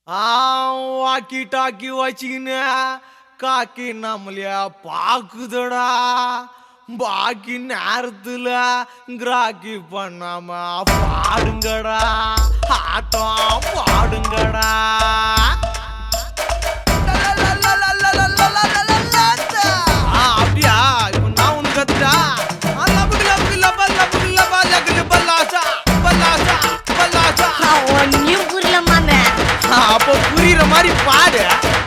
ஆ walkie talkie வச்சுக்கின்னு காக்கி நம்மளைய பாக்குதடா பாக்கி நேரத்துல கிராக்கி பண்ணாம பாடுங்கடா ஆட்டம் பாடுங்கடா ஆ, அப்படியா இப்ப நான் ஒண்ணு கத்துட்டா ஆ, லபுக்கு, லபுக்கு, லபா, லபுக்கு, லபா, லகுலு, பல்லாசா, பல்லாசா, பல்லாசா. ஒன்னும் புரியல மாமே ஆ, அப்போ புரியுற மாதிரி பாடு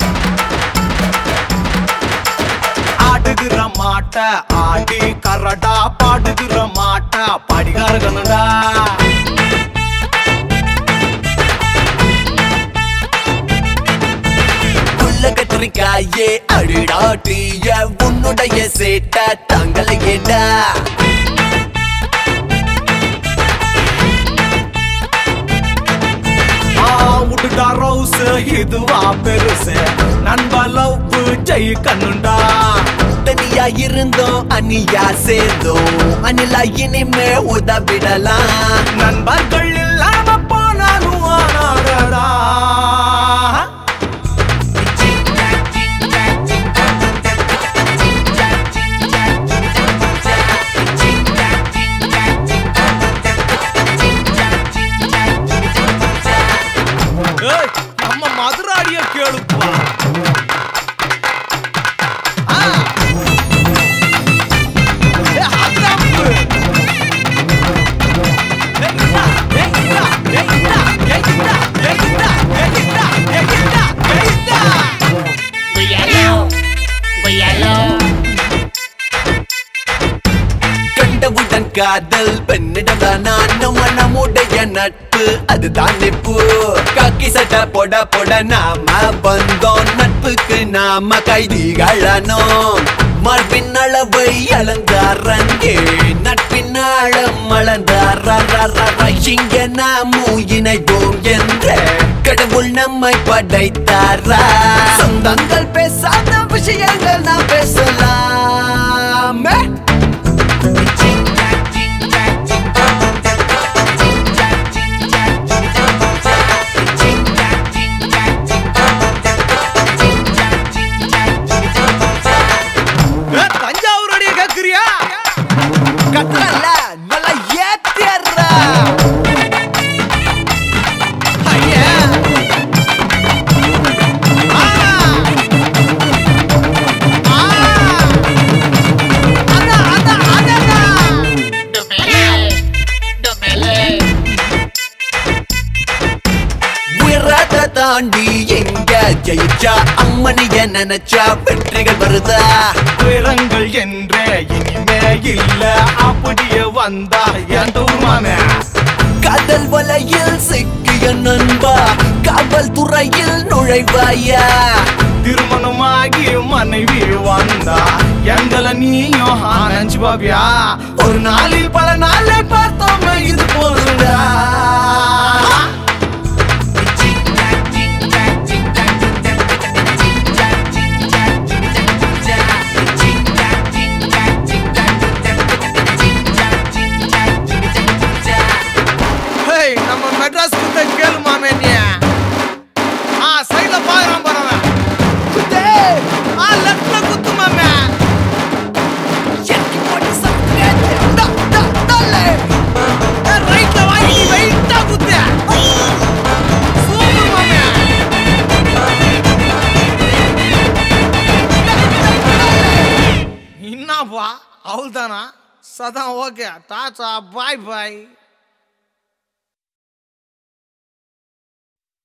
ஆடுகிற மாட்ட ஆடி கரடா பாடுகிற மாட்ட படிகாரகனுடா உள்ள கத்திரிக்காயே அடிடாட்டிய உன்னுடைய சேட்ட தங்களையேடா ஆ, உடுடா ரோஸ் இதுவா பெருசு நண்பா லவ் ஜெய் கண்ணுண்டா தனியா இருந்தோம் அனியா சேர்ந்தோம் அனிலா இனிமே உதவிடலாம் நண்பர்கள் இல்லாம போனாலும் ஆனாடா ஏய், நம்ம மதுராடிய கேளுப்பா ஆ. ஏய், அதாப்பு. ஏய், இந்தா, ஏய், இந்தா, ஏய், இந்தா, ஏய், இந்தா, ஏய், இந்தா, ஏய், இந்தா, ஏய், இந்தா, ஏய், இந்தா. கண்டவுடன் காதல் பெண்ணிடம் நான் நம்முடைய நட்பு அதுதான் நிப்பு காக்கி சட்டை போட போட நாம வந்தோம் நட்புக்கு நாம கைதிகளனோம் மார்பின் அளவை அளந்தாரங்கே நட்பின் ஆழம் அளந்தாரா இங்க நாமும் இணைவோம் என்ற கடவுள் நம்மை படைத்தாரா சொந்தங்கள் பேசாத விஷயங்கள் நாம் பேசலாமே ஏய், தஞ்சாவூருடைய கேக்குறியா கட்டல நல்லா ஏத்திடுறா ஐயா ஆ. ஆ. அதான், அதான், அதான். உயரத தாண்டி எங்க ஜெயிச்சா அம்மனிய நினைச்சா வெற்றிகள் வருதா துயரங்கள் என்றே இனிமே இல்ல அப்படியே வந்தா என் தூர்மானே காதல் வலையில் சிக்கிய நண்பா காவல் துறையில் நுழைவாயா திருமணமாகி மனைவி வந்தா எங்களை நீயும் ஆனஞ்சு பாபியா ஒரு நாளில் பல நாளை பார்த்தோமே இது போதுடா ஹேய் நம்ம மெட்ராஸ் குத்த கேளு மாமே நீ ஆ சைடுல பாக்குறான் பாருங்க குத்து ஆ லெஃப்ட்ல குத்து மாமே எனக்கு போட்டு சப்ஸ்கிரைப் டா டா டலே ரைட்ல வாங்கி வெயிட்டா குத்து சூப்பர் மாமே என்னப்பா அவள் தானா சதான் ஓகே டாச்சா பாய் பாய்